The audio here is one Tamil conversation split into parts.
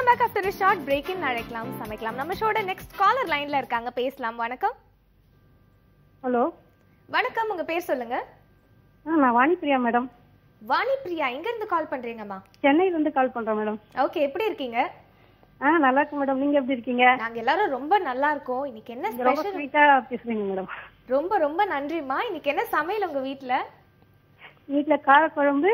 Welcome back after short break in அழைக்கலாம் சமைக்கலாம் நம்ம ஷோட நெக்ஸ்ட் காலர் லைன்ல இருக்காங்க பேசலாம் வணக்கம் ஹலோ வணக்கம் உங்க பேர் சொல்லுங்க ஆ நான் வாணிப்பிரியா மேடம் வாணி பிரியா எங்க இருந்து கால் பண்றீங்கம்மா சென்னையிலேருந்து கால் பண்ணுறேன் மேடம் ஓகே எப்படி இருக்கீங்க ஆ நல்லா இருக்கு மேடம் நீங்கள் எப்படி இருக்கீங்க நாங்க எல்லாரும் ரொம்ப நல்லா இருக்கோம் இன்னைக்கு என்ன நீங்க ரொம்ப ஸ்பெஷல் ஸ்வீட்டாக பேசுறீங்க மேடம் ரொம்ப ரொம்ப நன்றிம்மா இன்னைக்கு என்ன சமையல் உங்க வீட்ல வீட்டில் காரக்குழம்பு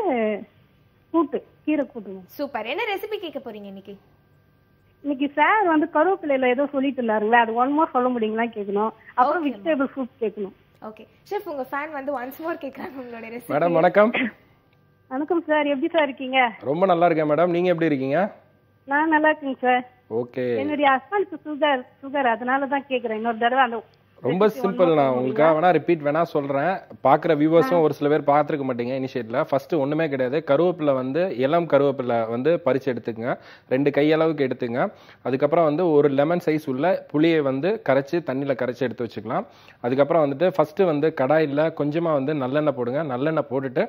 கூட்டு கீரை கூட்டு மேடம் சூப்பர் என்ன ரெசிபி கேட்க போறீங்க இன்னைக்கு இன்னைக்கு சார் வந்து கருவேப்பிலையில் ஏதோ சொல்லிட்டு இருந்தாருங்களே அது ஒன் மோர் சொல்ல முடியுங்களா கேட்கணும் அப்புறம் Okay, வெஜிடபிள் சூப் கேட்கணும் ஓகே ஷெஃப் உங்க ஃபேன் வந்து ஒன்ஸ் மோர் கேக்குறாங்க உங்களோட ரெசிபி மேடம் வணக்கம் வணக்கம் சார் எப்படி சார் இருக்கீங்க ரொம்ப நல்லா இருக்கேன் மேடம் நீங்க எப்படி இருக்கீங்க நான் நல்லா இருக்கேங்க சார் ஓகே என்னுடைய ஹஸ்பண்டுக்கு சுகர் சுகர் அதனால தான் கேட்குறேன் இன்னொரு தடவை அந்த ரொம்ப சிம்பிள் நான் உங்களுக்காக வேணா ரிப்பீட் வேணா சொல்றேன் பாக்குற வியூவர்ஸும் ஒரு சில பேர் பார்த்துருக்க மாட்டீங்க இனிஷியேட்ல ஃபர்ஸ்ட் ஒண்ணுமே கிடையாது கருவேப்பிலை வந்து இளம் கருவேப்பிலை வந்து பறிச்சு எடுத்துங்க ரெண்டு கையளவுக்கு எடுத்துங்க அதுக்கப்புறம் வந்து ஒரு லெமன் சைஸ் உள்ள புளியை வந்து கரைச்சி தண்ணியில் கரைச்சி எடுத்து வச்சுக்கலாம் அதுக்கப்புறம் வந்துட்டு ஃபர்ஸ்ட் வந்து கடாயில் கொஞ்சமா வந்து நல்லெண்ணெய் போடுங்க நல்லெண்ணெய் போட்டுட்டு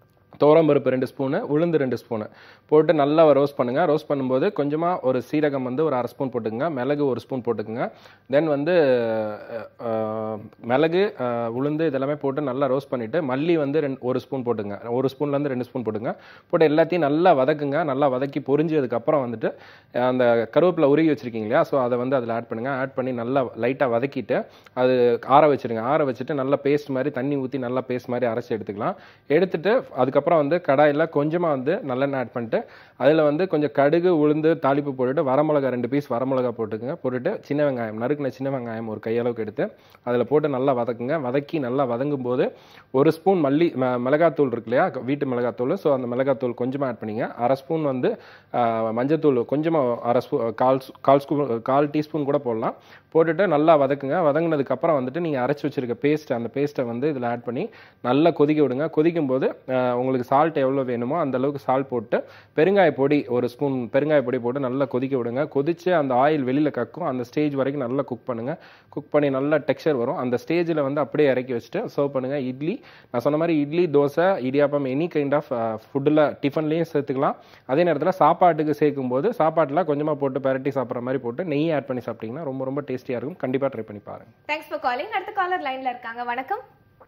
பருப்பு ரெண்டு ஸ்பூனு உளுந்து ரெண்டு ஸ்பூனு போட்டு நல்லா ரோஸ்ட் பண்ணுங்க ரோஸ்ட் பண்ணும்போது கொஞ்சமாக ஒரு சீரகம் வந்து ஒரு அரை ஸ்பூன் போட்டுக்கங்க மிளகு ஒரு ஸ்பூன் போட்டுக்கங்க தென் வந்து அஹ், அஹ், மிளகு அஹ், உளுந்து இதெல்லாமே போட்டு நல்லா ரோஸ்ட் பண்ணிட்டு மல்லி வந்து ரெண்டு ஒரு ஸ்பூன் போட்டுங்க ஒரு ஸ்பூன்லேருந்து ரெண்டு ஸ்பூன் போட்டுங்க போட்டு எல்லாத்தையும் நல்லா வதக்குங்க நல்லா வதக்கி பொரிஞ்சதுக்கப்புறம் வந்துட்டு அஹ், அந்த கருவேப்பிலை உருகி வச்சிருக்கீங்க இல்லையா ஸோ அதை வந்து அதில் ஆட் பண்ணுங்க ஆட் பண்ணி நல்லா லைட்டாக வதக்கிட்டு அது ஆற வச்சிருங்க ஆற வச்சுட்டு நல்லா பேஸ்ட் மாதிரி தண்ணி ஊற்றி நல்லா பேஸ்ட் மாதிரி அரைச்சி எடுத்துக்கலாம் எடுத்துட்டு அதுக்கப்புறம் வந்து கடாயில் கொஞ்சமாக வந்து நல்லெண்ணெய் ஆட் பண்ணிட்டு அதில் வந்து கொஞ்சம் கடுகு உளுந்து தாளிப்பு போட்டுட்டு வரமிளகா ரெண்டு பீஸ் வரமிளகா போட்டுக்குங்க போட்டுட்டு சின்ன வெங்காயம் நறுக்குன சின்ன வெங்காயம் ஒரு கையளவுக்கு எடுத்து அதில் போட்டு நல்லா வதக்குங்க வதக்கி நல்லா வதங்கும் போது ஒரு ஸ்பூன் மல்லி ம- மிளகாத்தூள் இருக்கு இல்லையா வீட்டு மிளகாத்தூள் ஸோ அந்த மிளகாத்தூள் கொஞ்சமாக ஆட் பண்ணிங்க அரை ஸ்பூன் வந்து ஆஹ், மஞ்சத்தூள் கொஞ்சமாக அரை ஸ்பூ கால் ஸ்- கால் ஸ்பூன் கால் டீஸ்பூன் கூட போடலாம் போட்டுட்டு நல்லா வதக்குங்க வதங்கினதுக்கு அப்புறம் வந்துட்டு நீங்கள் அரைச்சி வச்சிருக்க பேஸ்ட் அந்த பேஸ்ட்டை வந்து இதில் ஆட் பண்ணி நல்லா கொதிக்க விடுங்க கொதிக்கும் போது ஆஹ், உங்களுக்கு சால்ட் எவ்வளோ வேணுமோ அந்த அளவுக்கு சால்ட் போட்டு பெருங்காய பொடி ஒரு ஸ்பூன் பெருங்காய பொடி போட்டு நல்லா கொதிக்க விடுங்க கொதிச்சு அந்த ஆயில் வெளியில் கக்கும் அந்த ஸ்டேஜ் வரைக்கும் நல்லா குக் பண்ணுங்க குக் பண்ணி நல்ல டெக்ஸ்சர் வரும் அந்த ஸ்டேஜில் வந்து அப்படியே இறக்கி வச்சுட்டு சர்வ் பண்ணுங்க இட்லி நான் சொன்ன மாதிரி idli dosa idiyappam any kind of ஃபுட்டில் டிஃபன்லேயும் சேர்த்துக்கலாம் அதே நேரத்தில் சாப்பாட்டுக்கு சேர்க்கும் போது சாப்பாட்டில் கொஞ்சமாக போட்டு பெரட்டி சாப்பிட்ற மாதிரி போட்டு நெய் ஆட் பண்ணி சாப்பிட்டீங்கன்னா ரொம்ப ரொம்ப டேஸ்டியாக இருக்கும் கண்டிப்பாக ட்ரை பண்ணி பாருங்க தேங்க்ஸ் ஃபார் காலிங் அடுத்த காலர் லைன்ல இருக்காங்க வணக்கம்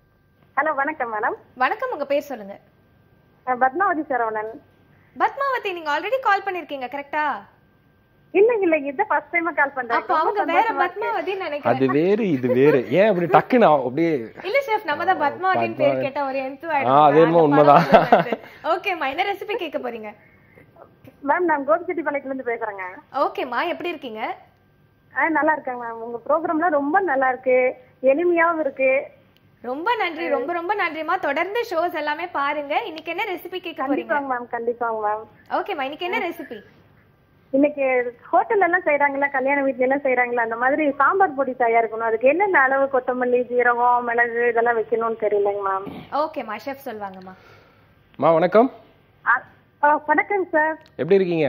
ஹலோ வணக்கம் மேடம் வணக்கம் உங்க பேர் சொல்லுங்க பத்மாவதி சரவணன் பத்மாவதி நீங்க ஆல்ரெடி கால் பண்ணிருக்கீங்க கரெக்டா இல்லைங்க இல்லைங்க இதுதான் ஃபர்ஸ்ட் டைமா கால் பண்றேன் அப்ப அவங்க வேற பத்மாவதின்னு நினைக்கிறேன் அது வேறு இது வேறு ஏன் அப்படி டக்குன்னு அப்படியே இல்ல ஷெஃப் நம்ம தான் பத்மாவதின்னு பேர் கேட்ட ஒரு எந்து ஆ, அது என்னமோ உண்மைதான். ஓகேம்மா என்ன ரெசிபி கேட்க போறீங்க மேம் நான் கோபிச்செட்டிப்பாளையத்துல இருந்து பேசுறேங்க ஓகேம்மா எப்படி இருக்கீங்க ஆ நல்லா இருக்கேங்க மேம் உங்க ப்ரோக்ராம்லாம் ரொம்ப நல்லா இருக்கு எளிமையாவும் இருக்கு ரொம்ப நன்றி ரொம்ப ரொம்ப நன்றிமா தொடர்ந்து ஷோஸ் எல்லாமே பாருங்க இன்னைக்கு என்ன ரெசிபி கேட்க போறீங்க கண்டிப்பாங்க மேம் கண்டிப்பாங்க மேம் ஓகேம்மா இன்னைக்கு என்ன ரெசிபி இன்னைக்கு ஹோட்டல்ல எல்லாம் செய்யறாங்கல்ல கல்யாண வீட்ல எல்லாம் செய்யறாங்கல்ல அந்த மாதிரி சாம்பார் பொடி தயாரிக்கணும் அதுக்கு என்னென்ன அளவு கொத்தமல்லி ஜீரகம் மிளகு இதெல்லாம் வைக்கணும்னு தெரியலங்க மேம் ஓகேம்மா ஷெஃப் சொல்வாங்கம்மா மா வணக்கம் வணக்கங்க சார் எப்படி இருக்கீங்க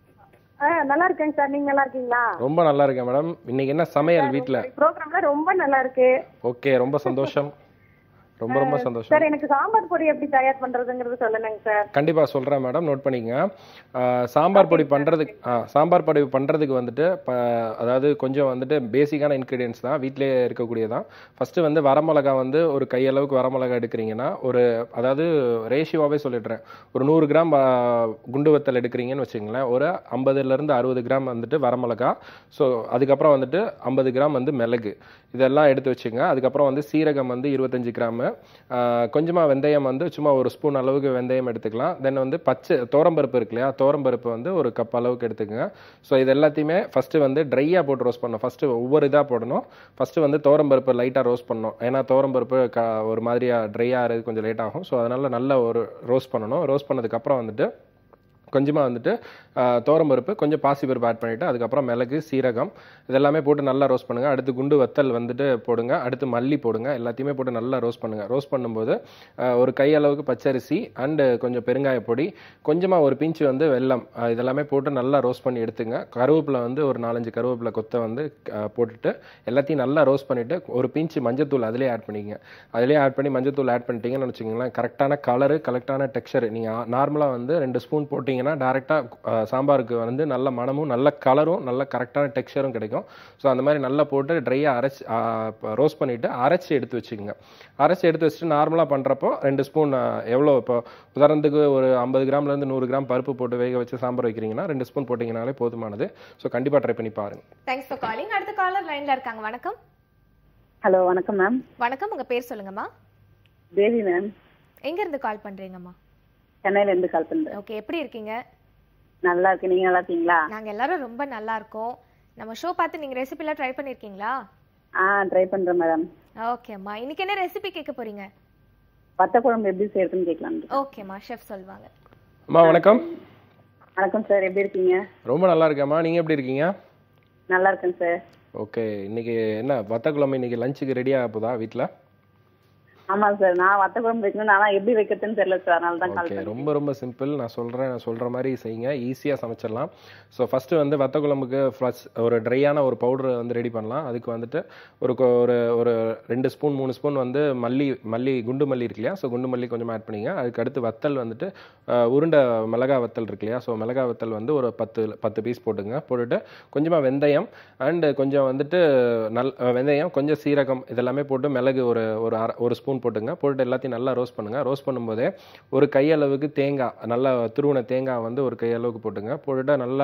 நல்லா இருக்கேங்க சார் நீங்க நல்லா இருக்கீங்களா ரொம்ப நல்லா இருக்கேன் மேடம் இன்னைக்கு என்ன சமையல் வீட்டில் ப்ரோக்ராம்ல ரொம்ப நல்லா இருக்கு ஓகே ரொம்ப சந்தோஷம் ரொம்ப ரொம்ப சந்தோஷம் சார் எனக்கு சாம்பார் பொடி எப்படி தயார் பண்றதுங்கிறது சொல்லுங்க சார் கண்டிப்பா சொல்றேன் மேடம் நோட் பண்ணிக்கங்க ஆஹ் சாம்பார் பொடி பண்றதுக்கு ஆ, சாம்பார் பொடி பண்றதுக்கு வந்துட்டு ப- அதாவது கொஞ்சம் வந்துட்டு பேசிக்கான இன்கிரீடியன்ஸ் தான் வீட்டிலேயே இருக்கக்கூடியதான் ஃபர்ஸ்ட் வந்து வரமிளகா வந்து ஒரு கையளவுக்கு வரமிளகா எடுக்கிறீங்கன்னா ஒரு அதாவது ரேஷியோவாகவே சொல்லிடுறேன் ஒரு நூறு கிராம் ஆ, குண்டு வத்தல் எடுக்கிறீங்கன்னு வச்சுங்களேன் ஒரு ஐம்பதுல இருந்து அறுபது கிராம் வந்துட்டு வரமிளகா ஸோ அதுக்கப்புறம் வந்துட்டு ஐம்பது கிராம் வந்து மிளகு இதெல்லாம் எடுத்து வச்சுங்க அதுக்கப்புறம் வந்து சீரகம் வந்து இருபத்தஞ்சு கிராமு கொஞ்சமாக வெந்தயம் வந்து சும்மா ஒரு ஸ்பூன் அளவுக்கு வெந்தயம் எடுத்துக்கலாம் தென் வந்து பச்சை தோரம்பருப்பு இருக்கு இல்லையா தோரம்பருப்பு வந்து ஒரு கப் அளவுக்கு எடுத்துக்கங்க ஸோ இது எல்லாத்தையுமே ஃபஸ்ட்டு வந்து ட்ரையாக போட்டு ரோஸ்ட் பண்ணணும் ஃபஸ்ட்டு ஒவ்வொரு இதாக போடணும் ஃபஸ்ட்டு வந்து தோரம்பருப்பு லைட்டாக ரோஸ்ட் பண்ணணும் ஏன்னா தோரம்பருப்பு க ஒரு மாதிரியாக ட்ரை ஆகிறது கொஞ்சம் லேட் ஆகும் ஸோ அதனால் நல்ல ஒரு ரோஸ்ட் பண்ணணும் ரோஸ்ட் பண்ணதுக்கப்புறம் வந்துட்டு கொஞ்சமாக வந்துட்டு ஆஹ், துவரம்பருப்பு கொஞ்சம் பாசிப்பருப்பு ஆட் பண்ணிவிட்டு அதுக்கப்புறம் மிளகு சீரகம் இதெல்லாமே போட்டு நல்லா ரோஸ்ட் பண்ணுங்கள் அடுத்து குண்டு வத்தல் வந்துட்டு போடுங்க அடுத்து மல்லி போடுங்க எல்லாத்தையுமே போட்டு நல்லா ரோஸ்ட் பண்ணுங்கள் ரோஸ்ட் பண்ணும்போது ஆஹ், ஒரு கை அளவுக்கு பச்சரிசி அண்டு கொஞ்சம் பெருங்காய பொடி கொஞ்சமாக ஒரு பிஞ்சு வந்து வெல்லம் ஆஹ், இதெல்லாமே போட்டு நல்லா ரோஸ்ட் பண்ணி எடுத்துங்க கருவேப்பிலை வந்து ஒரு நாலஞ்சு கருவேப்பிலை கொத்தை வந்து ஆஹ், போட்டுட்டு எல்லாத்தையும் நல்லா ரோஸ்ட் பண்ணிவிட்டு ஒரு பிஞ்சு மஞ்சத்தூள் அதிலே ஆட் பண்ணிக்கங்க அதிலே ஆட் பண்ணி மஞ்சத்தூள் ஆட் பண்ணிட்டீங்கன்னு வச்சுக்கோங்களேன் கரெக்டான கலரு கரெக்டான டெக்ஸ்சர் நீங்கள் நார்மலாக வந்து ரெண்டு ஸ்பூன் போட்டிங்கன்னா போட்டிங்கன்னா டேரெக்டாக சாம்பாருக்கு வந்து நல்ல மணமும் நல்ல கலரும் நல்ல கரெக்டான டெக்ஸ்சரும் கிடைக்கும் ஸோ அந்த மாதிரி நல்லா போட்டு ட்ரையாக அரைச்சி ரோஸ்ட் பண்ணிவிட்டு அரைச்சி எடுத்து வச்சுக்கோங்க அரைச்சி எடுத்து வச்சுட்டு நார்மலாக பண்ணுறப்போ ரெண்டு ஸ்பூன் எவ்வளோ இப்போ உதாரணத்துக்கு ஒரு ஐம்பது கிராம்லேருந்து நூறு கிராம் பருப்பு போட்டு வேக வச்சு சாம்பார் வைக்கிறீங்கன்னா ரெண்டு ஸ்பூன் போட்டிங்கனாலே போதுமானது ஸோ கண்டிப்பாக ட்ரை பண்ணி பாருங்க தேங்க்ஸ் ஃபார் காலிங் அடுத்த காலர் லைன்ல இருக்காங்க வணக்கம் ஹலோ வணக்கம் மேம் வணக்கம் உங்க பேர் சொல்லுங்கம்மா தேவி மேம் எங்க இருந்து கால் பண்றீங்கம்மா சென்னையில இருந்து கால் பண்றேன் ஓகே எப்படி இருக்கீங்க நல்லா இருக்கு நீங்க நல்லா இருக்கீங்களா நாங்க எல்லாரும் ரொம்ப நல்லா இருக்கோம் நம்ம ஷோ பார்த்து நீங்க ரெசிபிலாம் ட்ரை பண்ணிருக்கீங்களா ஆ ட்ரை பண்றேன் மேடம் ஓகேம்மா இன்னைக்கு என்ன ரெசிபி கேட்க போறீங்க வத்த குழம்பு எப்படி செய்யறதுன்னு கேட்கலாம் ஓகேம்மா ஷெஃப் சொல்லுவாங்க அம்மா வணக்கம் வணக்கம் சார் எப்படி இருக்கீங்க ரொம்ப நல்லா இருக்கேம்மா நீங்கள் எப்படி இருக்கீங்க நல்லா இருக்கேன் சார் ஓகே இன்னைக்கு என்ன வத்த குழம்பு இன்னைக்கு லஞ்சுக்கு ரெடி ஆக போதா வீட்டில் ஆமா சார் நான் வத்த குழம்பு வைக்கணும் ஆனா எப்படி வைக்கிறதுன்னு தெரியல சார் அதனால தான் கால் ஓகே பண்ணேன் ரொம்ப ரொம்ப சிம்பிள் நான் சொல்கிறேன் நான் சொல்கிற மாதிரி செய்யுங்க ஈஸியாக சமைச்சிடலாம் ஸோ ஃபஸ்ட்டு வந்து வத்த குழம்புக்கு ஃப்ளஸ் ஒரு ட்ரையான ஒரு பவுடர் வந்து ரெடி பண்ணலாம் அதுக்கு வந்துட்டு ஒரு கொ- ஒரு ஒரு ரெண்டு ஸ்பூன் மூணு ஸ்பூன் வந்து மல்லி மல்லி குண்டு மல்லி இருக்கு இல்லையா ஸோ குண்டு மல்லி கொஞ்சம் ஆட் பண்ணிங்க அதுக்கு அடுத்து வத்தல் வந்துட்டு அஹ், உருண்டை மிளகா வத்தல் இருக்கு இல்லையா ஸோ மிளகா வத்தல் வந்து ஒரு பத்து பத்து பீஸ் போட்டுங்க போட்டுட்டு கொஞ்சமாக வெந்தயம் அண்டு கொஞ்சம் வந்துட்டு நல் அஹ், வெந்தயம் கொஞ்சம் சீரகம் இதெல்லாமே போட்டு மிளகு ஒரு ஒரு அரை ஒரு ஸ்பூன் போட்டுங்க போட்டுட்டு எல்லாத்தையும் நல்லா ரோஸ்ட் பண்ணுங்க ரோஸ்ட் பண்ணும்போதே ஒரு கையளவுக்கு தேங்காய் நல்லா துருவின தேங்காய் வந்து ஒரு கையளவுக்கு போட்டுங்க போட்டுட்டு நல்லா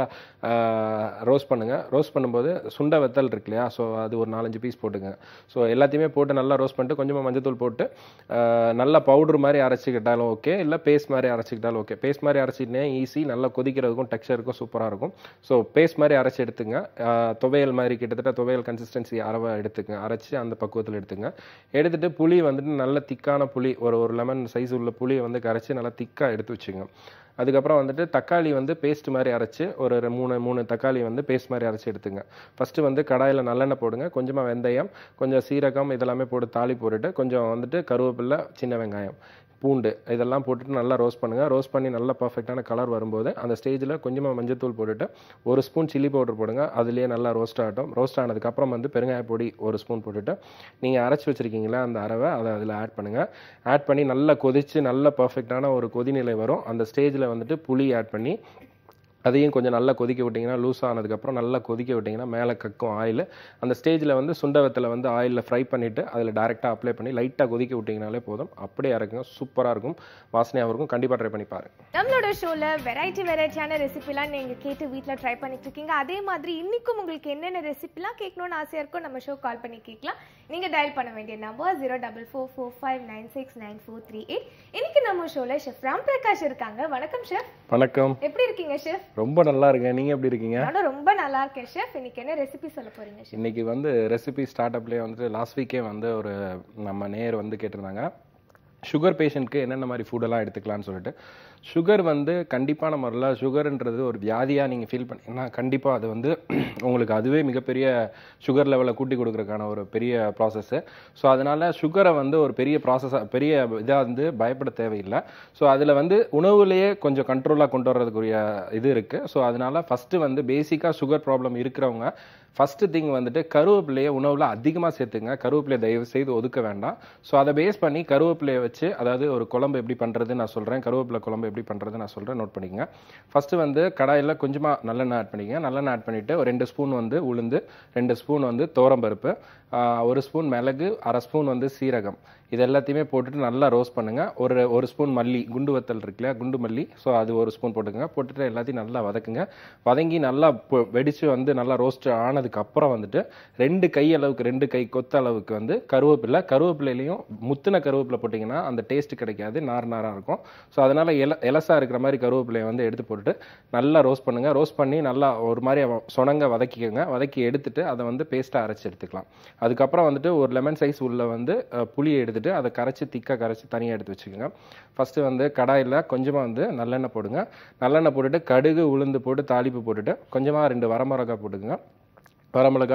ரோஸ்ட் பண்ணுங்க ரோஸ்ட் பண்ணும்போது சுண்ட வெத்தல் இருக்கு இல்லையா ஸோ அது ஒரு நாலஞ்சு பீஸ் போட்டுங்க ஸோ எல்லாத்தையுமே போட்டு நல்லா ரோஸ்ட் பண்ணிட்டு கொஞ்சமாக மஞ்சத்தூள் போட்டு ஆஹ், நல்லா பவுடர் மாதிரி அரைச்சிக்கிட்டாலும் ஓகே இல்லை பேஸ்ட் மாதிரி அரைச்சிக்கிட்டாலும் ஓகே பேஸ்ட் மாதிரி அரைச்சிட்டே ஈஸி நல்லா கொதிக்கிறதுக்கும் டெக்ஸ்சருக்கும் சூப்பராக இருக்கும் ஸோ பேஸ்ட் மாதிரி அரைச்சி எடுத்துங்க ஆஹ், துவையல் மாதிரி கிட்டத்தட்ட துவையல் கன்சிஸ்டன்சி அரவை எடுத்துங்க அரைச்சி அந்த பக்குவத்தில் எடுத்துங்க எடுத்துட்டு புளி வந்துட்டு நல்ல திக்கான புளி ஒரு ஒரு லெமன் சைஸ் உள்ள புளியை வந்து கரைச்சி நல்லா திக்காக எடுத்து வச்சுங்க அதுக்கப்புறம் வந்துட்டு தக்காளி வந்து பேஸ்ட் மாதிரி அரைச்சு ஒரு ரெ- மூணு மூணு தக்காளி வந்து பேஸ்ட் மாதிரி அரைச்சி எடுத்துங்க ஃபஸ்ட்டு வந்து கடாயில் நல்லெண்ணெய் போடுங்க கொஞ்சமாக வெந்தயம் கொஞ்சம் சீரகம் இதெல்லாமே போட்டு தாளி போட்டுட்டு கொஞ்சம் வந்துட்டு கருவேப்பிலை சின்ன வெங்காயம் பூண்டு இதெல்லாம் போட்டுட்டு நல்லா ரோஸ்ட் பண்ணுங்க ரோஸ்ட் பண்ணி நல்லா பர்ஃபெக்டான கலர் வரும்போது அந்த ஸ்டேஜில் கொஞ்சமாக மஞ்சத்தூள் போட்டுட்டு ஒரு ஸ்பூன் சில்லி பவுடர் போடுங்க அதுலேயே நல்லா ரோஸ்ட் ஆகட்டும் ரோஸ்ட் ஆனதுக்கப்புறம் வந்து பெருங்காய பொடி ஒரு ஸ்பூன் போட்டுட்டு நீங்கள் அரைச்சி வச்சிருக்கீங்களா அந்த அரவை அதை அதில் ஆட் பண்ணுங்கள் ஆட் பண்ணி நல்லா கொதிச்சு நல்ல பர்ஃபெக்டான ஒரு கொதிநிலை வரும் அந்த ஸ்டேஜில் வந்துட்டு புளி ஆட் பண்ணி அதையும் கொஞ்சம் நல்லா கொதிக்க விட்டிங்கன்னா லூஸ் ஆனதுக்கப்புறம் நல்லா கொதிக்க விட்டிங்கன்னா மேலே கக்கும் ஆயில் அந்த ஸ்டேஜில் வந்து சுண்டவத்தில் வந்து ஆயிலில் ஃப்ரை பண்ணிவிட்டு அதில் டேரெக்டாக அப்ளை பண்ணி லைட்டாக கொதிக்க விட்டிங்கனாலே போதும் அப்படியே இறக்குங்க சூப்பராக இருக்கும் வாசனையாகவும் இருக்கும் கண்டிப்பாக ட்ரை பண்ணி பாருங்க நம்மளோட ஷோல வெரைட்டி வெரைட்டியான ரெசிபிலாம் நீங்க கேட்டு வீட்ல ட்ரை பண்ணிட்டு இருக்கீங்க அதே மாதிரி இன்னைக்கும் உங்களுக்கு என்னென்ன ரெசிபிலாம் கேட்கணும்னு ஆசையா இருக்கோ நம்ம ஷோ கால் பண்ணி கேட்கலாம் நீங்க டயல் பண்ண வேண்டிய number zero double four four five nine six nine four three eight இன்னைக்கு நம்ம ஷோல ஷெஃப் ராம் பிரகாஷ் இருக்காங்க வணக்கம் ஷெஃப் வணக்கம் எப்படி இருக்கீங்க ஷெஃப் ரொம்ப நல்லா இருக்கேன் நீங்கள் எப்படி இருக்கீங்க நானும் ரொம்ப நல்லா இருக்கேன் ஷெஃப் இன்னைக்கு என்ன ரெசிபி சொல்ல போறீங்க chef? இன்னைக்கு வந்து ரெசிபி ஸ்டார்ட் அப்லேயே வந்துட்டு லாஸ்ட் வீக்கே வந்து ஒரு நம்ம நேர் வந்து கேட்டிருந்தாங்க சுகர் பேஷண்ட்க்கு என்னென்ன மாதிரி ஃபுட்டெல்லாம் எடுத்துக்கலாம்னு சொல்லிட்டு சுகர் வந்து கண்டிப்பான முறையில் சுகர்ன்றது ஒரு வியாதியாக நீங்கள் ஃபீல் பண்ணீங்கன்னா கண்டிப்பாக அது வந்து உங்களுக்கு அதுவே மிகப்பெரிய சுகர் லெவலை கூட்டி கொடுக்கறதுக்கான ஒரு பெரிய ப்ராசஸ்ஸு ஸோ அதனால் சுகரை வந்து ஒரு பெரிய ப்ராசஸாக பெரிய இதாக வந்து பயப்பட தேவையில்லை ஸோ அதில் வந்து உணவுலேயே கொஞ்சம் கண்ட்ரோலாக கொண்டு வர்றதுக்குரிய இது இருக்குது ஸோ அதனால் ஃபஸ்ட்டு வந்து பேசிக்காக சுகர் ப்ராப்ளம் இருக்கிறவங்க ஃபஸ்ட்டு திங் வந்துட்டு கருவேப்பிலையை உணவில் அதிகமாக சேர்த்துங்க கருவேப்பிலையை தயவு செய்து ஒதுக்க வேண்டாம் ஸோ அதை பேஸ் பண்ணி கருவேப்பிலையை வச்சு அதாவது ஒரு குழம்பு எப்படி பண்ணுறது நான் சொல்கிறேன் கருவேப்பிலை குழம்பு எப்படி பண்ணுறது நான் சொல்கிறேன் நோட் பண்ணிக்கங்க ஃபஸ்ட்டு வந்து கடாயில் கொஞ்சமாக நல்லெண்ணெய் ஆட் பண்ணிக்கங்க நல்லெண்ணெய் ஆட் பண்ணிவிட்டு ஒரு ரெண்டு ஸ்பூன் வந்து உளுந்து ரெண்டு ஸ்பூன் வந்து துவரம்பருப்பு ஆஹ், ஒரு ஸ்பூன் மிளகு அரை ஸ்பூன் வந்து சீரகம் இது எல்லாத்தையுமே போட்டுட்டு நல்லா ரோஸ்ட் பண்ணுங்க ஒரு ஒரு ஸ்பூன் மல்லி குண்டு வத்தல் இருக்கு இல்லையா குண்டு மல்லி ஸோ அது ஒரு ஸ்பூன் போட்டுக்கங்க போட்டுட்டு எல்லாத்தையும் நல்லா வதக்குங்க வதங்கி நல்லா பொ- வெடிச்சு வந்து நல்லா ரோஸ்ட் ஆனதுக்கு அப்புறம் வந்துட்டு ரெண்டு கை அளவுக்கு ரெண்டு கை கொத்த அளவுக்கு வந்து கருவேப்பிலை கருவேப்பிலையிலையும் முத்தின கருவேப்பிலை போட்டிங்கன்னா அந்த டேஸ்ட் கிடைக்காது நார் நாராக இருக்கும் ஸோ அதனால எல எலசா இருக்கிற மாதிரி கருவேப்பிலையை வந்து எடுத்து போட்டுட்டு நல்லா ரோஸ்ட் பண்ணுங்க ரோஸ்ட் பண்ணி நல்லா ஒரு மாதிரி அவ- சொனங்க வதக்கிக்கோங்க வதக்கி எடுத்துட்டு அதை வந்து பேஸ்ட்டாக அரைச்சி எடுத்துக்கலாம் அதுக்கப்புறம் வந்துட்டு ஒரு லெமன் சைஸ் உள்ள வந்து அஹ், புளியை எடுத்துட்டு அதை கரைச்சி திக்காக கரைச்சி தனியாக எடுத்து வச்சுக்கோங்க ஃபஸ்ட்டு வந்து கடாயில் கொஞ்சமாக வந்து நல்லெண்ணெய் போடுங்க நல்லெண்ணெய் போட்டுட்டு கடுகு உளுந்து போட்டு தாளிப்பு போட்டுட்டு கொஞ்சமாக ரெண்டு வரமிளகா போட்டுக்கோங்க வரமிளகா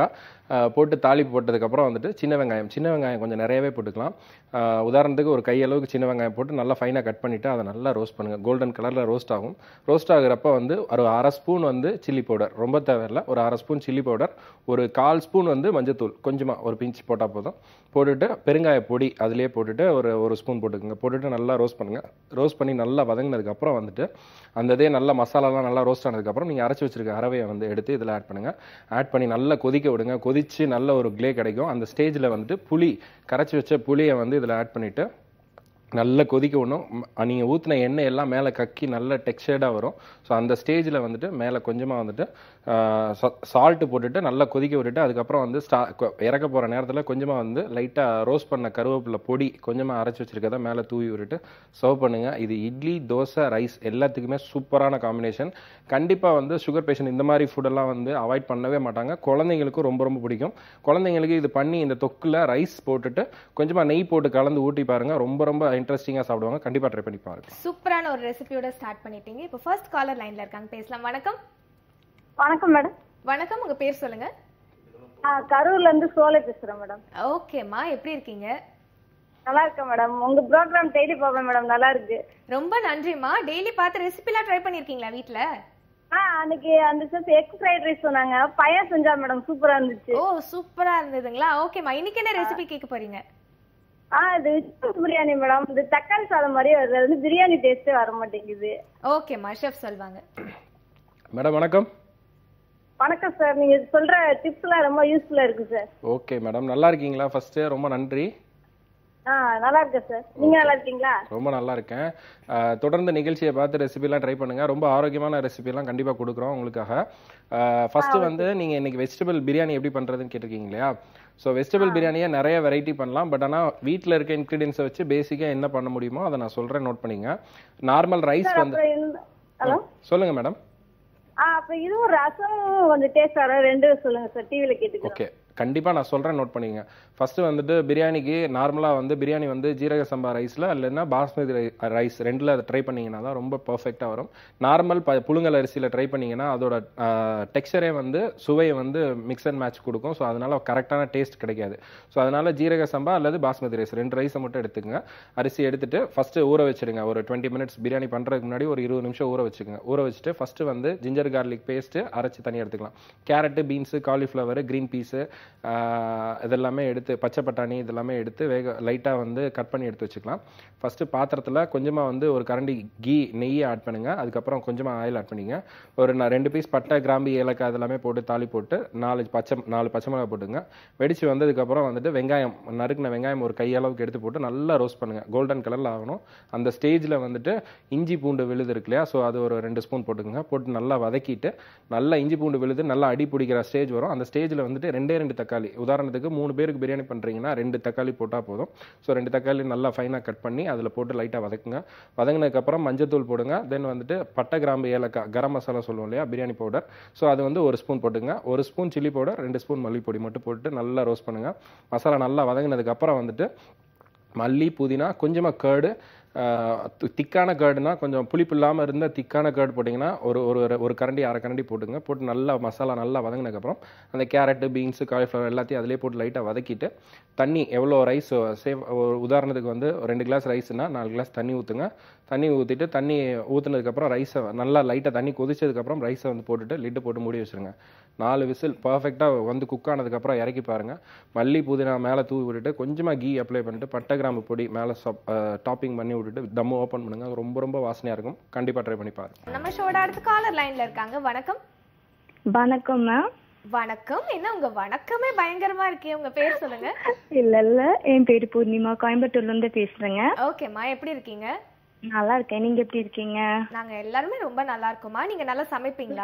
அஹ், போட்டு தாளிப்பு போட்டதுக்கப்புறம் வந்துட்டு சின்ன வெங்காயம் சின்ன வெங்காயம் கொஞ்சம் நிறையவே போட்டுக்கலாம் அஹ், உதாரணத்துக்கு ஒரு கையளவுக்கு சின்ன வெங்காயம் போட்டு நல்லா ஃபைனாக கட் பண்ணிவிட்டு அதை நல்லா ரோஸ்ட் பண்ணுங்கள் கோல்டன் கலரில் ரோஸ்ட் ஆகும் ரோஸ்ட் ஆகுறப்ப வந்து ஒரு அரை ஸ்பூன் வந்து சில்லி பவுடர் ரொம்ப தேவையில்ல ஒரு அரை ஸ்பூன் சில்லி பவுடர் ஒரு கால் ஸ்பூன் வந்து மஞ்சத்தூள் கொஞ்சமாக ஒரு பிஞ்ச் போட்டால் போதும் போட்டுட்டு பெருங்காய பொடி அதிலே போட்டுட்டு ஒரு ஒரு ஸ்பூன் போட்டுக்கோங்க போட்டுட்டு நல்லா ரோஸ்ட் பண்ணுங்கள் ரோஸ்ட் பண்ணி நல்லா வதங்கினதுக்கப்புறம் வந்துட்டு அந்த இதே நல்லா மசாலாலாம் நல்லா ரோஸ்ட் ஆனதுக்கப்புறம் நீங்கள் அரைச்சி வச்சிருக்க அரவையை வந்து எடுத்து இதில் ஆட் பண்ணுங்கள் ஆட் பண்ணி நல்லா கொதிக்க விடுங்க கொதிச்சு நல்ல ஒரு க்ளே கிடைக்கும் அந்த ஸ்டேஜில் வந்துட்டு புளி கரைச்சி வச்ச புளியை வந்து இதில் ஆட் பண்ணிவிட்டு நல்லா கொதிக்க விடணும் நீங்கள் ஊற்றின எண்ணெய் எல்லாம் மேலே கக்கி நல்ல டெக்ஸ்டர்டாக வரும் ஸோ அந்த ஸ்டேஜில் வந்துட்டு மேலே கொஞ்சமாக வந்துட்டு சால்ட்டு போட்டுட்டு நல்லா கொதிக்க விட்டுட்டு அதுக்கப்புறம் வந்து ஸ்டா கொ- இறக்க போகிற நேரத்தில் கொஞ்சமாக வந்து லைட்டாக ரோஸ்ட் பண்ண கருவேப்பிலை பொடி கொஞ்சமாக அரைச்சி வச்சிருக்கத மேலே தூவி விட்டுட்டு சர்வ் பண்ணுங்கள் இது இட்லி தோசை ரைஸ் எல்லாத்துக்குமே சூப்பரான காம்பினேஷன் கண்டிப்பாக வந்து சுகர் பேஷண்ட் இந்த மாதிரி ஃபுட்டெல்லாம் வந்து அவாய்ட் பண்ணவே மாட்டாங்க குழந்தைங்களுக்கும் ரொம்ப ரொம்ப பிடிக்கும் குழந்தைங்களுக்கு இது பண்ணி இந்த தொக்குல ரைஸ் போட்டுட்டு கொஞ்சமாக நெய் போட்டு கலந்து ஊட்டி பாருங்க ரொம்ப ரொம்ப இன்ட்ரெஸ்டிங்காக சாப்பிடுவாங்க கண்டிப்பாக ட்ரை பண்ணி பாருங்க சூப்பரான ஒரு ரெசிபியோட ஸ்டார்ட் பண்ணிட்டீங்க இப்போ ஃபர்ஸ்ட் காலர் லைன்ல இருக்காங்க பேசலாம் வணக்கம் வணக்கம் மேடம் வணக்கம் உங்க பேர் சொல்லுங்க கரூர்ல இருந்து சோலை பேசுறேன் மேடம் ஓகேம்மா எப்படி இருக்கீங்க நல்லா இருக்கேன் மேடம் உங்க ப்ரோக்ராம் டெய்லி பார்ப்பேன் மேடம் நல்லா இருக்கு ரொம்ப நன்றிம்மா டெய்லி பார்த்து ரெசிபிலாம் ட்ரை பண்ணிருக்கீங்களா வீட்ல ஆ அன்னைக்கு அந்த செஃப் எக் ஃப்ரைட் ரைஸ் சொன்னாங்க பையன் செஞ்சா மேடம் சூப்பரா இருந்துச்சு ஓ சூப்பரா இருந்ததுங்களா ஓகேம்மா இன்னைக்கு என்ன ரெசிபி கேட்க போறீங்க ஆ இது சிக்கன் பிரியாணி மேடம் இது தக்காளி சாதம் மாதிரியே வருது அது வந்து பிரியாணி டேஸ்டே வர மாட்டேங்குது ஓகேம்மா ஷெஃப் சொல்வாங்க மேடம் வணக்கம் வணக்கம் சார் நீங்க சொல்ற டிப்ஸ் எல்லாம் ரொம்ப யூஸ்ஃபுல்லா இருக்கு சார் ஓகே மேடம் நல்லா இருக்கீங்களா ஃபர்ஸ்ட்டு ரொம்ப நன்றி ஆ நல்லா இருக்கேன் சார் நீங்க நல்லா இருக்கீங்களா ரொம்ப நல்லா இருக்கேன் அஹ், தொடர்ந்து நிகழ்ச்சியை பார்த்து ரெசிபிலாம் ட்ரை பண்ணுங்க ரொம்ப ஆரோக்கியமான ரெசிபிலாம் கண்டிப்பாக கொடுக்குறோம் உங்களுக்காக ஃபர்ஸ்ட் வந்து நீங்க இன்னைக்கு வெஜிடபிள் பிரியாணி எப்படி பண்றதுன்னு கேட்டிருக்கீங்க இல்லையா ஸோ வெஜிடபிள் பிரியாணியை நிறைய வெரைட்டி பண்ணலாம் பட் ஆனால் வீட்டில் இருக்க இன்க்ரீடியன்ஸை வச்சு பேசிக்காக என்ன பண்ண முடியுமோ அதை நான் சொல்கிறேன் நோட் பண்ணிங்க நார்மல் ரைஸ் வந்து அப்புறம் இந்த ஹலோ சொல்லுங்க மேடம் ஆ அப்புறம் இதுவும் ரசமும் கொஞ்சம் டேஸ்ட் வர ரெண்டும் சொல்லுங்க சார் டிவில கேட்டுக்கிறேன் ஓகே கண்டிப்பாக நான் சொல்கிறேன் நோட் பண்ணிங்க ஃபர்ஸ்ட் வந்துட்டு பிரியாணிக்கு நார்மலாக வந்து பிரியாணி வந்து ஜீரக சம்பா ரைஸில் இல்லைன்னா பாஸ்மதி ரைஸ் ரெண்டில் அதை ட்ரை பண்ணீங்கன்னா தான் ரொம்ப பர்ஃபெக்டாக வரும் நார்மல் ப புழுங்கல் அரிசியில் ட்ரை பண்ணீங்கன்னா அதோட டெக்ஸ்சரே வந்து சுவையை வந்து மிக்ஸ் அண்ட் மேட்ச் கொடுக்கும் ஸோ அதனால கரெக்டான டேஸ்ட் கிடைக்காது ஸோ அதனால ஜீரக சம்பா அல்லது பாஸ்மதி ரைஸ் ரெண்டு ரைஸை மட்டும் எடுத்துக்கங்க அரிசி எடுத்துட்டு ஃபர்ஸ்ட் ஊற வச்சிடுங்க ஒரு டுவெண்ட்டி மினிட்ஸ் பிரியாணி பண்ணுறதுக்கு முன்னாடி ஒரு இருபது நிமிஷம் ஊற வச்சுக்கோங்க ஊற வச்சுட்டு ஃபர்ஸ்ட் வந்து ஜிஞ்சர் கார்லிக் பேஸ்ட்டு அரைச்சி தனியாக எடுத்துக்கலாம் carrot beans cauliflower green peas இதெல்லாமே எடுத்து பச்சை பட்டாணி இதெல்லாமே எடுத்து வேக லைட்டாக வந்து கட் பண்ணி எடுத்து வச்சுக்கலாம் ஃபர்ஸ்ட் பாத்திரத்தில் கொஞ்சமாக வந்து ஒரு கரண்டி கீ நெய்யை ஆட் பண்ணுங்க அதுக்கப்புறம் கொஞ்சமாக ஆயில் ஆட் பண்ணிங்க ஒரு நான் ரெண்டு பீஸ் பட்டை கிராம்பு ஏலக்காய் இதெல்லாமே போட்டு தாளி போட்டு நாலு பச்சை நாலு பச்சை மிளகாய் போட்டுங்க வெடிச்சு வந்ததுக்கப்புறம் வந்துட்டு வெங்காயம் நறுக்கின வெங்காயம் ஒரு கையளவுக்கு எடுத்து போட்டு நல்லா ரோஸ்ட் பண்ணுங்க கோல்டன் கலரில் ஆகணும் அந்த ஸ்டேஜில் வந்துட்டு இஞ்சி பூண்டு விழுது இருக்கு இல்லையா ஸோ அது ஒரு ரெண்டு ஸ்பூன் போட்டுக்கோங்க போட்டு நல்லா வதக்கிட்டு நல்லா இஞ்சி பூண்டு விழுது நல்லா அடி பிடிக்கிற ஸ்டேஜ் வரும் அந்த ஸ்டேஜில் வந்துட்டு ரெண்டே ரெண்டு தக்காளி உதாரணத்துக்கு மூணு பேருக்கு பிரியாணி பண்ணுறீங்கன்னா ரெண்டு தக்காளி போட்டால் போதும் ஸோ ரெண்டு தக்காளி நல்லா ஃபைனாக கட் பண்ணி அதில் போட்டு லைட்டாக வதக்குங்க வதங்கினதுக்கப்புறம் மஞ்சத்தூள் போடுங்க தென் வந்துட்டு பட்டை கிராம்பு ஏலக்காய் கரம் மசாலா சொல்லுவோம் இல்லையா பிரியாணி பவுடர் ஸோ அது வந்து ஒரு ஸ்பூன் போட்டுங்க ஒரு ஸ்பூன் சில்லி பவுடர் ரெண்டு ஸ்பூன் மல்லிப்பொடி மட்டும் போட்டு நல்லா ரோஸ்ட் பண்ணுங்க மசாலா நல்லா வதங்கினதுக்கப்புறம் வந்துட்டு மல்லி புதினா கொஞ்சமாக கேர்டு திக்கான கேர்டுனா கொஞ்சம் புளிப்பு இல்லாமல் இருந்த திக்கான கேர்டு போட்டிங்கன்னா ஒரு ஒரு ஒரு கரண்டி அரை கரண்டி போட்டுங்க போட்டு நல்லா மசாலா நல்லா வதங்கினதுக்கப்புறம் அந்த கேரட்டு பீன்ஸு காலிஃப்ளவர் எல்லாத்தையும் அதிலே போட்டு லைட்டாக வதக்கிட்டு தண்ணி எவ்வளோ ரைஸ் சேவ் ஒரு உதாரணத்துக்கு வந்து ஒரு ரெண்டு கிளாஸ் ரைஸ்னா நாலு கிளாஸ் தண்ணி ஊற்றுங்க தண்ணி ஊற்றிட்டு தண்ணி ஊற்றுனதுக்கப்புறம் ரைஸை நல்லா லைட்டாக தண்ணி கொதிச்சதுக்கப்புறம் ரைஸை வந்து போட்டுட்டு லிட்டு போட்டு மூடி வச்சுருங்க நாலு விசில் பர்ஃபெக்டாக வந்து குக் ஆனதுக்கப்புறம் இறக்கி பாருங்க மல்லி புதினா மேலே தூவி விட்டுட்டு கொஞ்சமாக கீ அப்ளை பண்ணிட்டு பட்டை கிராம்பு பொடி மேலே டாப்பிங் பண்ணி விட்டுட்டு தம்மு ஓப்பன் பண்ணுங்க அது ரொம்ப ரொம்ப வாசனையாக இருக்கும் கண்டிப்பாக ட்ரை பண்ணி பாருங்க நம்ம ஷோட அடுத்த காலர் லைன்ல இருக்காங்க வணக்கம் வணக்கம் மேம் வணக்கம் என்ன உங்க வணக்கமே பயங்கரமா இருக்கே உங்க பேர் சொல்லுங்க இல்ல இல்ல என் பேரு பூர்ணிமா கோயம்புத்தூர்ல இருந்து பேசுறேங்க ஓகேம்மா எப்படி இருக்கீங்க நல்லா இருக்கேன் நீங்க எப்படி இருக்கீங்க நாங்க எல்லாருமே ரொம்ப நல்லா இருக்கோமா நீங்க நல்லா சமைப்பீங்களா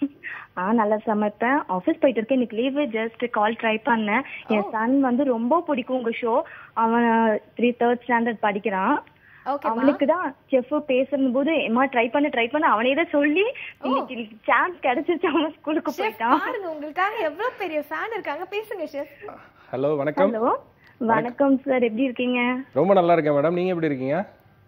ஆ நல்லா சமைப்பேன் ஆபீஸ் போயிட்டு இருக்கேன் இன்னைக்கு லீவு ஜஸ்ட் கால் ட்ரை பண்ணேன் என் சன் வந்து ரொம்ப பிடிக்கும் உங்க ஷோ அவன் த்ரீ தேர்ட் ஸ்டாண்டர்ட் படிக்கிறான் ஓகேம்மா அவனுக்கு தான் செஃப் பேசும் போது எம்மா ட்ரை பண்ண ட்ரை பண்ண அவனே தான் சொல்லி இன்னைக்கு சான்ஸ் கிடைச்சிச்சு அவன் ஸ்கூலுக்கு ஷெஃப் போயிட்டான் பாருங்க உங்களுக்காக எவ்வளவு பெரிய ஃபேன் இருக்காங்க பேசுங்க ஷெஃப் ஹலோ வணக்கம் ஹலோ வணக்கம் சார் எப்படி இருக்கீங்க ரொம்ப நல்லா இருக்கேன் மேடம் நீங்கள் எப்படி இருக்கீங்க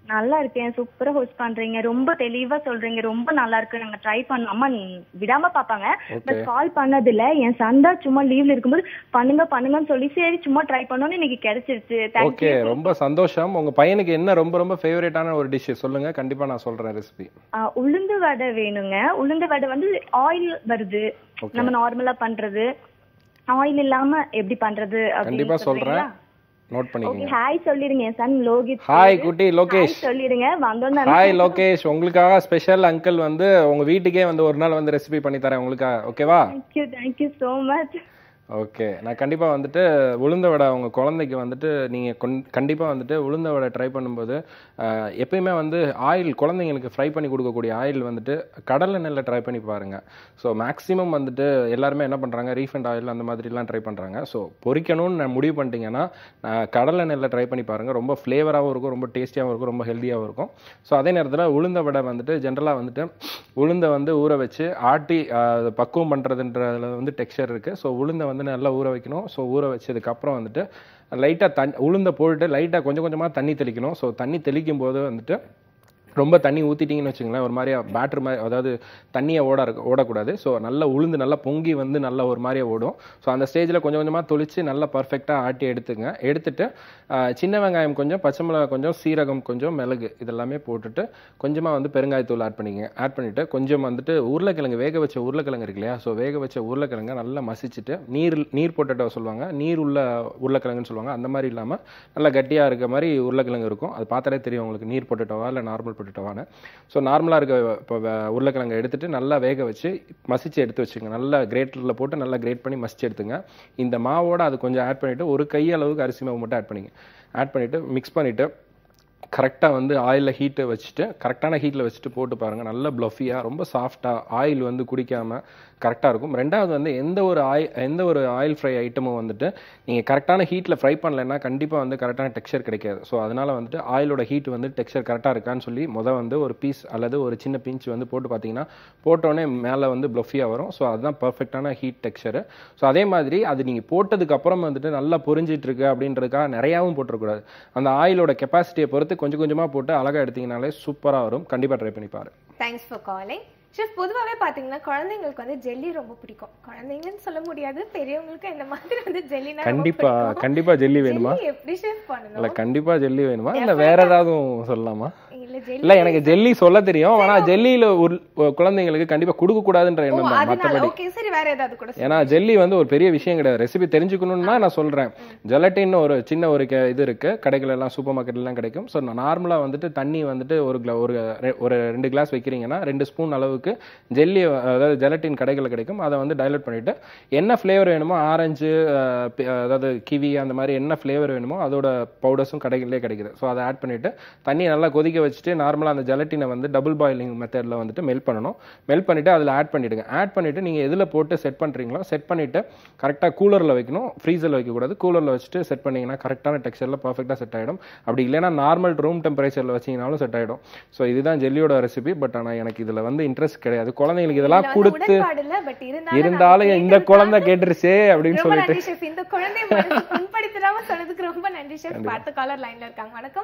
நல்லா இருக்கேன் சூப்பரா ஹோஸ்ட் பண்றீங்க ரொம்ப தெளிவா சொல்றீங்க ரொம்ப நல்லா இருக்கு நாங்க ட்ரை பண்ணோம் அம்மா நீ- விடாம பாப்பாங்க பட் கால் பண்ணதில்ல என் சன் தான் சும்மா லீவ்ல இருக்கும்போது பண்ணுங்க பண்ணுங்கன்னு சொல்லி சரி சும்மா ட்ரை பண்ணோன்னு இன்னைக்கு கிடைச்சிருச்சு ஓகே தேங்க்யூ ரொம்ப சந்தோஷம் உங்க பையனுக்கு என்ன ரொம்ப ரொம்ப ஃபேவரட்டான ஒரு டிஷ் சொல்லுங்க கண்டிப்பா நான் சொல்றேன் ரெசிபி உளுந்து வடை வேணுங்க உளுந்து வடை வந்து ஆயில் வருது Okay. நம்ம நார்மலா பண்றது ஆயில் இல்லாம எப்படி பண்றது கண்டிப்பா சொல்றேன் நோட் ஓகே பண்ணிக்கங்க ஹாய் சொல்லிடுங்க என் சன் லோகித் ஹாய் குட்டி லோகேஷ் Hi சொல்லிடுங்க வந்தோம் ஹாய் லோகேஷ் உங்களுக்காக ஸ்பெஷல் அங்கிள் வந்து உங்க வீட்டுக்கே வந்து ஒரு நாள் வந்து ரெசிபி பண்ணி தரேன் உங்களுக்கு ஓகேவா thank you thank you so much okay நான் கண்டிப்பா வந்துட்டு உளுந்த வடை உங்க குழந்தைக்கு வந்துட்டு நீங்க கொண்- கண்டிப்பா வந்துட்டு உளுந்த வடை ட்ரை பண்ணும்போது ஆஹ், எப்பயுமே வந்து ஆயில் குழந்தைங்களுக்கு ஃப்ரை பண்ணி கொடுக்கக்கூடிய ஆயில் வந்துட்டு கடலை நெல்லை ட்ரை பண்ணி பாருங்க ஸோ மேக்ஸிமம் வந்துட்டு எல்லாருமே என்ன பண்றாங்க ரீஃபண்ட் ஆயில் அந்த மாதிரிலாம் ட்ரை பண்றாங்க ஸோ பொரிக்கணும்னு நான் முடிவு பண்ணிட்டீங்கன்னா ஆஹ், கடலை நெல்லை ட்ரை பண்ணி பாருங்க ரொம்ப ஃப்ளேவராகவும் இருக்கும் ரொம்ப டேஸ்டியாகவும் இருக்கும் ரொம்ப ஹெல்த்தியாகவும் இருக்கும் ஸோ அதே நேரத்தில் உளுந்த வடை வந்துட்டு ஜென்ரலாக வந்துட்டு உளுந்தை வந்து ஊற வச்சு ஆட்டி ஆஹ், அது பக்குவம் பண்ணுறதுன்றதுல வந்து டெக்ஸ்சர் இருக்குது ஸோ உளுந்தை வந்து நல்லா ஊற வைக்கணும் ஸோ ஊற வச்சதுக்கப்புறம் வந்துட்டு லைட்டாக தண் உளுந்தை போட்டுட்டு லைட்டாக கொஞ்சம் கொஞ்சமாக தண்ணி தெளிக்கணும் ஸோ தண்ணி தெளிக்கும் போது வந்துட்டு ரொம்ப தண்ணி ஊற்றிட்டீங்கன்னு வச்சுங்களேன் ஒரு மாதிரியா பேட்டர் மாதிரி அதாவது தண்ணியை ஓட இருக்க ஓடக்கூடாது ஸோ நல்லா உளுந்து நல்லா பொங்கி வந்து நல்லா ஒரு மாதிரியா ஓடும் ஸோ அந்த ஸ்டேஜில் கொஞ்சம் கொஞ்சமாக தொளிச்சு நல்லா பர்ஃபெக்டாக ஆட்டி எடுத்துங்க எடுத்துட்டு ஆஹ், சின்ன வெங்காயம் கொஞ்சம் பச்சை மிளகாய் கொஞ்சம் சீரகம் கொஞ்சம் மிளகு இதெல்லாமே போட்டுட்டு கொஞ்சமாக வந்து பெருங்காயத்தூள் ஆட் பண்ணிக்கங்க ஆட் பண்ணிவிட்டு கொஞ்சம் வந்துட்டு உருளைக்கிழங்கு வேக வச்ச உருளைக்கிழங்கு இருக்கு இல்லையா ஸோ வேக வச்ச உருளைக்கிழங்கை நல்லா மசிச்சுட்டு நீர் நீர் பொட்டேட்டோ சொல்லுவாங்க நீர் உள்ள உருளைக்கிழங்குன்னு சொல்லுவாங்க அந்த மாதிரி இல்லாமல் நல்லா கட்டியாக இருக்க மாதிரி உருளைக்கிழங்கு இருக்கும் அது பார்த்தாலே தெரியும் உங்களுக்கு நீர் பொட்டேட்டோவா இல்லை நார்மல் பொட்டேட்டோவான்னு ஸோ நார்மலாக இருக்க இப்போ உருளைக்கிழங்கை எடுத்துட்டு நல்லா வேக வச்சு மசிச்சு எடுத்து வச்சுங்க நல்லா கிரேட்டரில் போட்டு நல்லா கிரேட் பண்ணி மசிச்சு எடுத்துங்க இந்த மாவோட அது கொஞ்சம் ஆட் பண்ணிவிட்டு ஒரு கை அளவுக்கு அரிசி மாவு மட்டும் ஆட் பண்ணிங்க ஆட் பண்ணிவிட்டு மிக்ஸ் பண்ணிவிட்டு கரெக்டாக வந்து ஆயிலில் ஹீட்டை வச்சுட்டு கரெக்டான ஹீட்டில் வச்சுட்டு போட்டு பாருங்கள் நல்ல ப்ளஃபியாக ரொம்ப சாஃப்டாக ஆயில் வந்து குடிக்காமல் கரெக்டாக இருக்கும் ரெண்டாவது வந்து எந்த ஒரு ஆயில் எந்த ஒரு ஆயில் ஃப்ரை ஐட்டமும் வந்துட்டு நீங்கள் கரெக்டான ஹீட்டில் ஃப்ரை பண்ணலைன்னா கண்டிப்பாக வந்து கரெக்டான டெக்ஸ்சர் கிடைக்காது ஸோ அதனால் வந்துட்டு ஆயிலோட ஹீட் வந்து டெக்ஸ்சர் கரெக்டாக இருக்கான்னு சொல்லி முத வந்து ஒரு பீஸ் அல்லது ஒரு சின்ன பிஞ்ச் வந்து போட்டு பார்த்தீங்கன்னா போட்டோடனே மேலே வந்து ப்ளஃபியாக வரும் ஸோ அதுதான் பர்ஃபெக்டான ஹீட் டெக்ஸ்சரு ஸோ அதே மாதிரி அது நீங்கள் போட்டதுக்கு அப்புறம் வந்துட்டு நல்லா பொரிஞ்சிட்டு இருக்கு அப்படின்றதுக்காக நிறையாவும் போட்டுறக்கூடாது அந்த ஆயிலோட கெப்பாசிட்டியை பொறுத்து கொஞ்சம் கொஞ்சமாக போட்டு அழகாக எடுத்தீங்கனாலே சூப்பராக வரும் கண்டிப்பாக ட்ரை பண்ணி பாரு தேங்க்ஸ் ஃபார் காலிங் ஷெஃப் பொதுவாகவே பார்த்தீங்கன்னா குழந்தைங்களுக்கு வந்து ஜெல்லி ரொம்ப பிடிக்கும் குழந்தைங்கன்னு சொல்ல முடியாது பெரியவங்களுக்கு இந்த மாதிரி வந்து ஜெல்லினா கண்டிப்பா கண்டிப்பா ஜெல்லி வேணுமா எப்படி ஷெஃப் இல்ல பண்ணணும் கண்டிப்பா ஜெல்லி வேணுமா இல்ல வேற ஏதாவது சொல்லலாமா இல்ல ஜெல்லி இல்ல எனக்கு ஜெல்லி சொல்ல தெரியும் ஆனா ஜெல்லியில ஒரு குழந்தைங்களுக்கு கண்டிப்பா கொடுக்க கூடாதுன்ற ஓ எண்ணம் தான் அதனால மத்தபடி ஓகே சரி வேற ஏதாவது கூட ஏன்னா ஜெல்லி வந்து ஒரு பெரிய விஷயம் கிடையாது ரெசிபி தெரிஞ்சுக்கணும்னா நான் சொல்றேன் ஜெலட்டின் ஒரு சின்ன ஒரு கே- இது இருக்கு கடைகள் எல்லாம் சூப்பர் மார்க்கெட்ல எல்லாம் கிடைக்கும் ஸோ நார்மலா வந்துட்டு தண்ணி வந்துட்டு ஒரு கிலா ஒரு ரெ- ஒரு ரெண்டு கிளாஸ் வைக்கிறீங்கன்னா ரெண்டு ஸ்பூன் அளவுக்கு ஜெல்லி அதாவது ஜெலட்டின் கடைகளில் கிடைக்கும் அதை வந்து டைலூட் பண்ணிட்டு என்ன ஃப்ளேவர் வேணுமோ ஆரஞ்சு அதாவது கிவி அந்த மாதிரி என்ன ஃப்ளேவர் வேணுமோ அதோட பவுடர்ஸும் கடைகளிலே கிடைக்குது ஸோ அதை ஆட் பண்ணிட்டு தண்ணி நல்லா கொதிக்க வச்சுட்டு நார்மலாக அந்த ஜெலட்டினை வந்து டபுள் பாயிலிங் மெத்தடில் வந்துட்டு மெல்ட் பண்ணணும் மெல்ட் பண்ணிட்டு அதில் ஆட் பண்ணிடுங்க ஆட் பண்ணிட்டு நீங்கள் எதில் போட்டு செட் பண்ணுறீங்களோ செட் பண்ணிட்டு கரெக்டாக கூலரில் வைக்கணும் ஃப்ரீசரில் வைக்கக்கூடாது கூலரில் வச்சுட்டு செட் பண்ணீங்கன்னா கரெக்டான டெக்ஸ்சரில் பர்ஃபெக்டாக செட் ஆகிடும் அப்படி இல்லைன்னா நார்மல் ரூம் டெம்பரேச்சரில் வச்சீங்கனாலும் செட் ஆகிடும் ஸோ இதுதான் ஜெல்லியோட ரெசிபி பட் ஆனால் எனக்கு இதில் வந்து இன்ட்ரெஸ்ட் கிடையாது குழந்தைங்களுக்கு இதெல்லாம் இதுல வந்து கொடுத்து உடன்பாடு இல்ல பட் இருந்தாலும் இருந்தாலும் நான் இந்த குழந்தை கேட்டதுக்காக கேட்டுருச்சே அப்படின்னு ரொம்ப சொல்லிட்டு நன்றி ஷெஃப் இந்த குழந்தை மனசு புண்படுத்தாம சொன்னதுக்கு ரொம்ப நன்றி ஷெஃப் பார்த்த காலர் லைன்ல இருக்காங்க வணக்கம்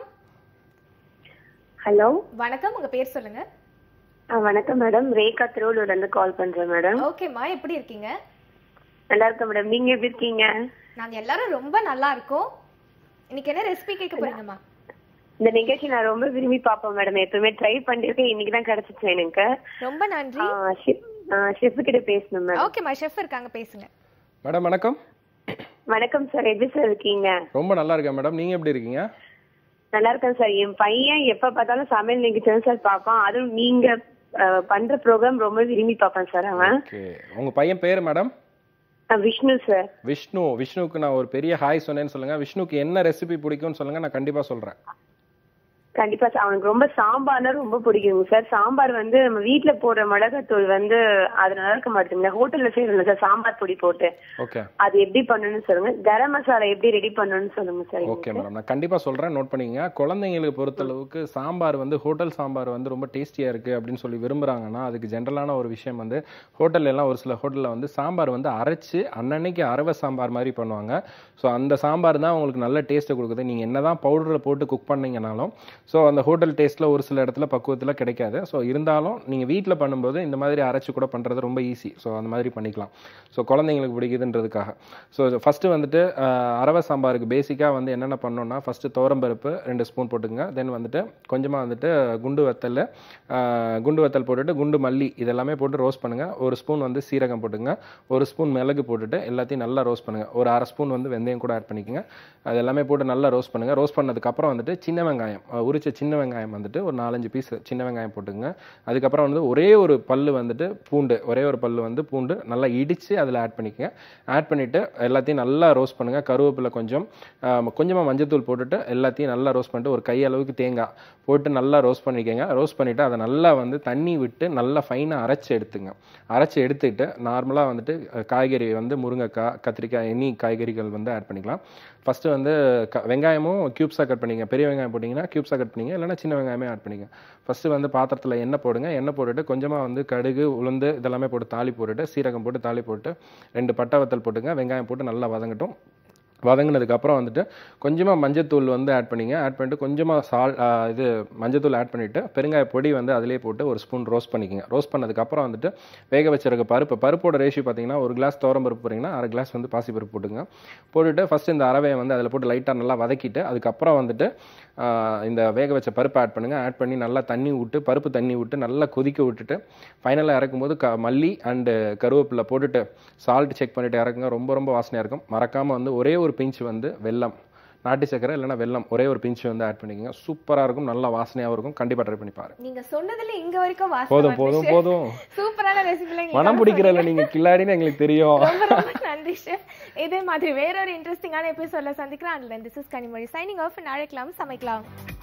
ஹலோ வணக்கம் உங்க பேர் சொல்லுங்க வணக்கம் மேடம் ரேகா திருவள்ளூர்ல இருந்து கால் பண்றேன் மேடம் ஓகேம்மா எப்படி இருக்கீங்க நல்லா இருக்கேன் மேடம் நீங்க எப்படி இருக்கீங்க நாங்க எல்லாரும் ரொம்ப நல்லா இருக்கோம் இன்னைக்கு என்ன ரெசிபி கேட்க போறீங்கம்மா இந்த நிகழ்ச்சி நான் ரொம்ப விரும்பி பார்ப்பேன் மேடம் எப்பவுமே ட்ரை பண்ணிருக்கேன் இன்னைக்கு தான் கிடைச்சிச்சு எனக்கு ரொம்ப நன்றி ஷெஃப் கிட்ட பேசணும் மேடம் ஓகேம்மா ஷெஃப் இருக்காங்க பேசுங்க மேடம் வணக்கம் வணக்கம் சார் எப்படி சார் இருக்கீங்க ரொம்ப நல்லா இருக்கேன் மேடம் நீங்க எப்படி இருக்கீங்க நல்லா இருக்கேன் சார் என் பையன் எப்ப பார்த்தாலும் சமையல் நிகழ்ச்சி தான் சார் பார்ப்பான் அதுவும் நீங்க அஹ், பண்ற ப்ரோக்ராம் ரொம்ப விரும்பி பார்ப்பான் சார் அவன் ஓகே உங்க பையன் பேரு madam ah, Vishnu sir Vishnu விஷ்ணுவுக்கு நான் ஒரு பெரிய ஹாய் சொன்னேன்னு சொல்லுங்க விஷ்ணுக்கு என்ன ரெசிபி பிடிக்கும்னு சொல்லுங்க நான் கண்டிப்பா சொல்றேன் கண்டிப்பா சார் அவனுக்கு ரொம்ப சாம்பார்னா ரொம்ப பிடிக்குங்க சார் சாம்பார் வந்து நம்ம வீட்ல போடுற மிளகாத்தூள் வந்து அது நல்லா இருக்க மாட்டேங்குது ஹோட்டல்ல செய்யறோம்ல சார் சாம்பார் பொடி போட்டு ஓகே அது எப்படி பண்ணணும்னு சொல்லுங்க கரம் மசாலா எப்படி ரெடி பண்ணணும்னு சொல்லுங்க சார் ஓகே மேடம் நான் கண்டிப்பா சொல்றேன் நோட் பண்ணிக்கங்க குழந்தைங்களுக்கு பொறுத்தளவுக்கு சாம்பார் வந்து ஹோட்டல் சாம்பார் வந்து ரொம்ப டேஸ்டியா இருக்கு அப்படின்னு சொல்லி விரும்புறாங்கன்னா அதுக்கு ஜென்ரலான ஒரு விஷயம் வந்து ஹோட்டல்ல எல்லாம் ஒரு சில ஹோட்டல்ல வந்து சாம்பார் வந்து அரைச்சு அன்னன்னைக்கு அரவை சாம்பார் மாதிரி பண்ணுவாங்க ஸோ அந்த சாம்பார் தான் உங்களுக்கு நல்ல டேஸ்ட்டை கொடுக்குது நீங்க என்னதான் பவுடரில் போட்டு குக் பண்ணீங்கனாலும் ஸோ அந்த ஹோட்டல் டேஸ்ட்டில் ஒரு சில இடத்துல பக்குவத்தில் கிடைக்காது ஸோ இருந்தாலும் நீங்கள் வீட்டில் பண்ணும்போது இந்த மாதிரி அரைச்சி கூட பண்ணுறது ரொம்ப ஈஸி ஸோ அந்த மாதிரி பண்ணிக்கலாம் ஸோ குழந்தைங்களுக்கு பிடிக்குதுன்றதுக்காக ஸோ ஃபஸ்ட்டு வந்துட்டு ஆஹ், அரவை சாம்பாருக்கு பேசிக்காக வந்து என்னென்ன பண்ணோம்னா ஃபஸ்ட்டு துவரம்பருப்பு ரெண்டு ஸ்பூன் போட்டுங்க தென் வந்துட்டு கொஞ்சமாக வந்துட்டு குண்டு வத்தல் ஆஹ், குண்டு வத்தல் போட்டுட்டு குண்டு மல்லி இதெல்லாமே போட்டு ரோஸ்ட் பண்ணுங்கள் ஒரு ஸ்பூன் வந்து சீரகம் போட்டுங்க ஒரு ஸ்பூன் மிளகு போட்டுட்டு எல்லாத்தையும் நல்லா ரோஸ்ட் பண்ணுங்கள் ஒரு அரை ஸ்பூன் வந்து வெந்தயம் கூட ஆட் பண்ணிக்கோங்க அது எல்லாமே போட்டு நல்லா ரோஸ்ட் பண்ணுங்கள் ரோஸ்ட் பண்ணதுக்கப்புறம் வந்துட்டு சின்ன வெங்காயம் அஹ், உரிச்ச சின்ன வெங்காயம் வந்துட்டு ஒரு நாலஞ்சு பீஸ் சின்ன வெங்காயம் போட்டுங்க அதுக்கப்புறம் வந்து ஒரே ஒரு பல்லு வந்துட்டு பூண்டு ஒரே ஒரு பல்லு வந்து பூண்டு நல்லா இடித்து அதில் ஆட் பண்ணிக்கங்க ஆட் பண்ணிவிட்டு எல்லாத்தையும் நல்லா ரோஸ்ட் பண்ணுங்கள் கருவேப்பிலை கொஞ்சம் கொஞ்சமாக மஞ்சத்தூள் போட்டுட்டு எல்லாத்தையும் நல்லா ரோஸ்ட் பண்ணிட்டு ஒரு கை அளவுக்கு தேங்காய் போட்டு நல்லா ரோஸ்ட் பண்ணிக்கோங்க ரோஸ்ட் பண்ணிவிட்டு அதை நல்லா வந்து தண்ணி விட்டு நல்லா ஃபைனாக அரைச்சி எடுத்துங்க அரைச்சி எடுத்துக்கிட்டு நார்மலாக வந்துட்டு அஹ், காய்கறி வந்து முருங்கைக்காய் கத்திரிக்காய் எனி காய்கறிகள் வந்து ஆட் பண்ணிக்கலாம் ஃபஸ்ட்டு வந்து க வெங்காயமும் க்யூப்ஸாக கட் பண்ணிங்க பெரிய வெங்காயம் போட்டிங்கன்னா க்யூப்ஸாக கட் பண்ணிங்க இல்லைன்னா சின்ன வெங்காயமே ஆட் பண்ணிங்க ஃபஸ்ட்டு வந்து பாத்திரத்தில் எண்ணெய் போடுங்க எண்ணெய் போட்டுட்டு கொஞ்சமாக வந்து கடுகு உளுந்து இதெல்லாமே போட்டு தாளி போட்டுட்டு சீரகம் போட்டு தாளி போட்டு ரெண்டு பட்டை வத்தல் போட்டுங்க வெங்காயம் போட்டு நல்லா வதங்கட்டும் வதங்கினதுக்கப்புறம் வந்துட்டு கொஞ்சமாக மஞ்சத்தூள் வந்து ஆட் பண்ணிங்க ஆட் பண்ணிட்டு கொஞ்சமாக சால் ஆ, இது மஞ்சத்தூள் ஆட் பண்ணிவிட்டு பெருங்காய பொடி வந்து அதிலே போட்டு ஒரு ஸ்பூன் ரோஸ்ட் பண்ணிக்கோங்க ரோஸ்ட் பண்ணதுக்கப்புறம் வந்துட்டு வேக வச்சிருக்க பருப்பு பருப்போட ரேஷியோ பார்த்தீங்கன்னா ஒரு கிளாஸ் தோரம் பருப்பு போட்டிங்கன்னா அரை கிளாஸ் வந்து பாசி பருப்பு போட்டுங்க போட்டுட்டு ஃபஸ்ட்டு இந்த அரவையை வந்து அதில் போட்டு லைட்டாக நல்லா வதக்கிட்டு அதுக்கப்புறம் வந்துட்டு ஆ, இந்த வேக வச்ச பருப்பை ஆட் பண்ணுங்கள் ஆட் பண்ணி நல்லா தண்ணி விட்டு பருப்பு தண்ணி விட்டு நல்லா கொதிக்க விட்டுட்டு ஃபைனலாக இறக்கும்போது க மல்லி அண்டு கருவேப்பிலை போட்டுட்டு சால்ட் செக் பண்ணிட்டு இறக்குங்க ரொம்ப ரொம்ப வாசனையாக இருக்கும் மறக்காமல் வந்து ஒரே ஒரு பிஞ்ச் வந்து வெல்லம் நாட்டு சக்கரை இல்லைன்னா வெல்லம் ஒரே ஒரு பிஞ்ச் வந்து ஆட் பண்ணிக்கோங்க சூப்பராக இருக்கும் நல்லா வாசனையாகவும் இருக்கும் கண்டிப்பாக ட்ரை பண்ணி பாருங்க நீங்க சொன்னதுல இங்க வரைக்கும் வாசனை போதும் வருது போதும் chef. போதும் சூப்பரான ரெசிபிலாம் மனம் பிடிக்கிறல நீங்க கில்லாடின்னு எங்களுக்கு தெரியும் ரொம்ப ரொம்ப நன்றி ஷெஃப் இதே மாதிரி வேற ஒரு இன்ட்ரெஸ்டிங்கான எபிசோட்ல சந்திக்கிறேன் அதுல this is Kanimozhi signing off அழைக்கலாம் சமைக்கலாம்